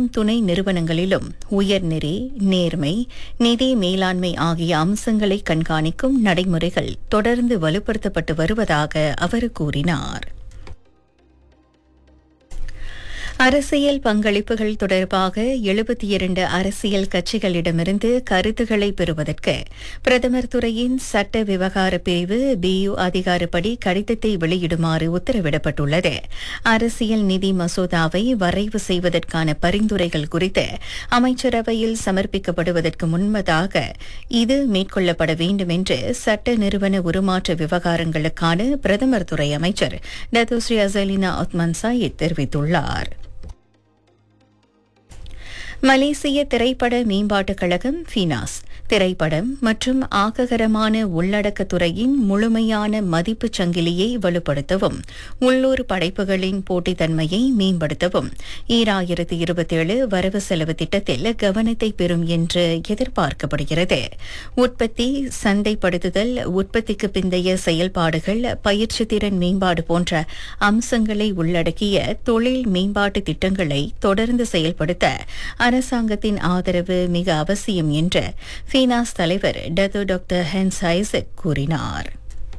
மற்றும் துணை நிறுவனங்களிலும் உயர்நெறி நேர்மை நிதி மேலாண்மை ஆகிய அம்சங்களை கண்காணிக்கும் நடைமுறைகள் தொடர்ந்து வலுப்படுத்தப்பட்டு வருவதாக அவர் கூறினார் அரசியல் பங்களிப்புகள் தொடர்பாக எழுபத்தி இரண்டு அரசியல் கட்சிகளிடமிருந்து கருத்துக்களை பெறுவதற்கு பிரதமர் துறையின் சட்ட விவகார பிரிவு பியு அதிகாரப்படி கடிதத்தை வெளியிடுமாறு உத்தரவிடப்பட்டுள்ளது அரசியல் நிதி மசோதாவை வரைவு செய்வதற்கான பரிந்துரைகள் குறித்து அமைச்சரவையில் சமர்ப்பிக்கப்படுவதற்கு முன்பதாக இது மேற்கொள்ளப்பட வேண்டும் என்று சட்ட நிறுவன உருமாற்ற விவகாரங்களுக்கான பிரதமர் துறை அமைச்சர் டத்துஸ்ரீ அசலினா ஒத்மன் சாயித் தெரிவித்துள்ளார் மலேசிய திரைப்பட மேம்பாட்டுக் கழகம் ஃபினாஸ் திரைப்படம் மற்றும் ஆக்ககரமான உள்ளடக்கத் துறையின் முழுமையான மதிப்புச் சங்கிலியை வலுப்படுத்தவும் உள்ளூர் படைப்புகளின் போட்டித்தன்மையை மேம்படுத்தவும் ஈராயிரத்து இருபத்தேழு வரவு செலவு திட்டத்தில் கவனத்தை பெறும் என்று எதிர்பார்க்கப்படுகிறது உற்பத்தி சந்தைப்படுத்துதல் உற்பத்திக்கு பிந்தைய செயல்பாடுகள் பயிற்சி திறன் மேம்பாடு போன்ற அம்சங்களை உள்ளடக்கிய தொழில் மேம்பாட்டு திட்டங்களை தொடர்ந்து செயல்படுத்த அரசாங்கத்தின் ஆதரவு மிக அவசியம் என்று ஃபீனாஸ் தலைவர் டத்து டாக்டர் ஹென்ஸ் ஐசக் கூறினார்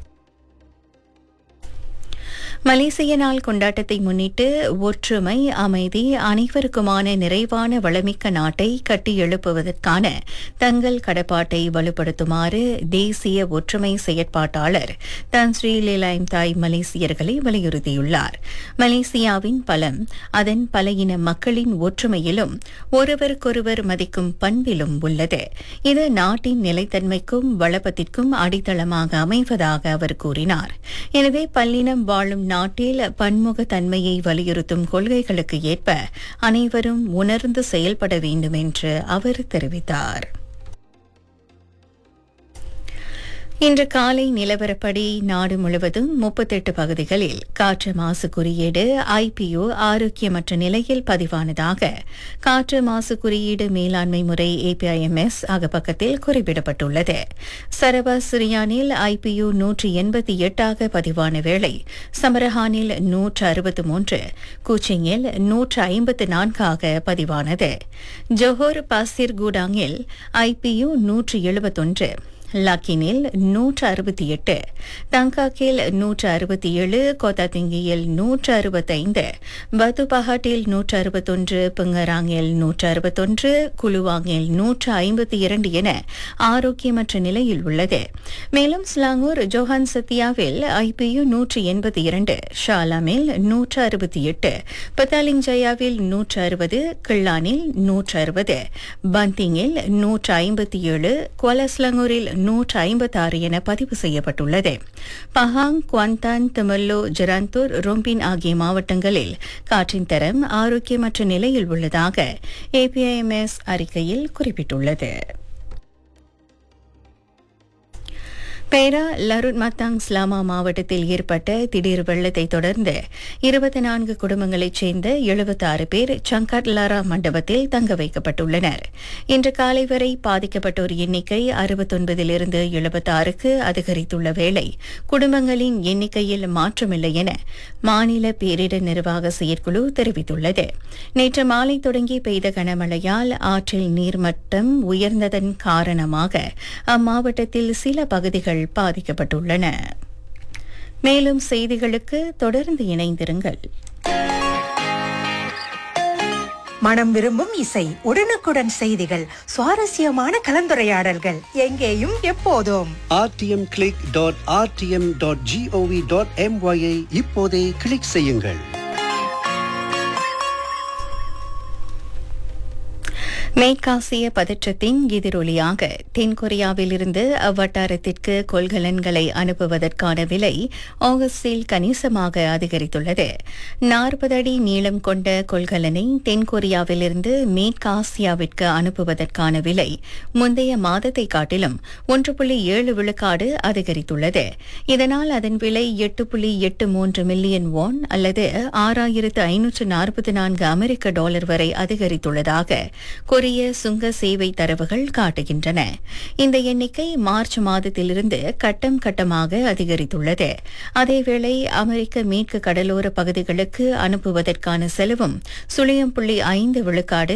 மலேசிய நாள் கொண்டாட்டத்தை முன்னிட்டு ஒற்றுமை அமைதி அனைவருக்குமான நிறைவான வளமிக்க நாட்டை கட்டியெழுப்புவதற்கான தங்கள் கடப்பாட்டை வலுப்படுத்துமாறு தேசிய ஒற்றுமை செயற்பாட்டாளர் தன் ஸ்ரீ லீலாயம் தாய் மலேசியர்களை வலியுறுத்தியுள்ளார் மலேசியாவின் பலம் அதன் பல இன மக்களின் ஒற்றுமையிலும் ஒருவருக்கொருவர் மதிக்கும் பண்பிலும் உள்ளது இது நாட்டின் நிலைத்தன்மைக்கும் வளப்பத்திற்கும் அடித்தளமாக அமைவதாக அவர் கூறினார் எனவே பல்லினம் வாழும் நாட்டில் பன்முகத்தன்மையை வலியுறுத்தும் கொள்கைகளுக்கு ஏற்ப அனைவரும் உணர்ந்து செயல்பட வேண்டும் என்று அவர் தெரிவித்தார் இன்று காலை நிலவரப்படி நாடு முழுவதும் முப்பத்தெட்டு பகுதிகளில் காற்று மாசு குறியீடு ஐபிஓ ஆரோக்கியமற்ற நிலையில் பதிவானதாக காற்று மாசு குறியீடு மேலாண்மை முறை ஏபிஐஎம்எஸ் அகப்பக்கத்தில் குறிப்பிடப்பட்டுள்ளது சரபா சிரியானில் ஐபிஓ நூற்றி எண்பத்தி எட்டாக பதிவான வேளை சமரஹானில் நூற்று அறுபத்து மூன்று கூச்சிங்கில் நூற்று ஐம்பத்து நான்காக பதிவானது ஜொஹோர் பாசிர் கூடாங்கில் ஐபியு நூற்று எழுபத்தொன்று லக்கினில் நூற்று அறுபத்தி எட்டு தங்காக்கில் நூற்று அறுபத்தி ஏழு கோத்தாத்திங்கியில் நூற்று அறுபத்தைந்து பத்துபஹாட்டில் நூற்று அறுபத்தொன்று புங்கராங்கில் நூற்று அறுபத்தொன்று குலுவாங்கில் நூற்று ஐம்பத்தி இரண்டு என ஆரோக்கியமற்ற நிலையில் உள்ளது மேலும் ஸ்லாங்கூர் ஜோஹான் சத்தியாவில் ஐபியு நூற்று எண்பத்தி இரண்டு ஷாலாமில் நூற்று அறுபத்தி எட்டு பத்தாலிங் ஜயாவில் நூற்று அறுபது கிள்ளானில் நூற்று அறுபது பந்திங்கில் நூற்று ஐம்பத்தி ஏழு குவலஸ்லங்கூரில் நூற்று ஐம்பத்தாறு என பதிவு செய்யப்பட்டுள்ளது பஹாங் குவாந்தான் திமல்லோ ஜெராந்தூர் ரொம்பின் ஆகிய மாவட்டங்களில் காற்றின் தரம் ஆரோக்கியமற்ற நிலையில் உள்ளதாக ஏபிஐஎம்எஸ் அறிக்கையில் குறிப்பிட்டுள்ளது பேரா லருட் மத்தாங் ஸ்லாமா மாவட்டத்தில் ஏற்பட்ட திடீர் வெள்ளத்தை தொடர்ந்து இருபத்தி நான்கு குடும்பங்களைச் சேர்ந்த எழுபத்தாறு பேர் சங்கட் லாரா மண்டபத்தில் தங்க வைக்கப்பட்டுள்ளனர் இன்று காலை வரை பாதிக்கப்பட்டோர் எண்ணிக்கை அறுபத்தொன்பதிலிருந்து எழுபத்தாறுக்கு அதிகரித்துள்ள வேளை குடும்பங்களின் எண்ணிக்கையில் மாற்றமில்லை என மாநில பேரிடர் நிர்வாக செயற்குழு தெரிவித்துள்ளது நேற்று மாலை தொடங்கி பெய்த கனமழையால் ஆற்றில் நீர்மட்டம் உயர்ந்ததன் காரணமாக அம்மாவட்டத்தில் சில பகுதிகள் பாதிக்கப்பட்டுள்ளன மேலும் செய்திகளுக்கு தொடர்ந்து இணைந்திருங்கள் மனம் விரும்பும் இசை உடனுக்குடன் செய்திகள் சுவாரஸ்யமான கலந்துரையாடல்கள் எங்கேயும் எப்போதும் rtmclick.rtm.gov.my ஐ இப்போதே கிளிக் செய்யுங்கள் மேற்காசிய பதற்றத்தின் எதிரொலியாக தென்கொரியாவிலிருந்து அவ்வட்டாரத்திற்கு கொள்கலன்களை அனுப்புவதற்கான விலை ஆகஸ்டில் கணிசமாக அதிகரித்துள்ளது நாற்பது அடி நீளம் கொண்ட கொள்கலனை தென்கொரியாவிலிருந்து மேற்காசியாவிற்கு அனுப்புவதற்கான விலை முந்தைய மாதத்தை காட்டிலும் ஒன்று புள்ளி ஏழு விழுக்காடு அதிகரித்துள்ளது இதனால் அதன் விலை எட்டு புள்ளி எட்டு மூன்று மில்லியன் வான் அல்லது ஆறாயிரத்து ஐநூற்று நாற்பத்தி நான்கு அமெரிக்க டாலர் வரை அதிகரித்துள்ளதாக கொரிய சுங்க சேவை தரவுகள் காட்டுகின்றன இந்த எண்ணிக்கை மார்ச் மாதத்திலிருந்து கட்டம் கட்டமாக அதிகரித்துள்ளது அதேவேளை அமெரிக்க மேற்கு கடலோர பகுதிகளுக்கு அனுப்புவதற்கான செலவும் சுழியம் புள்ளி ஐந்து விழுக்காடு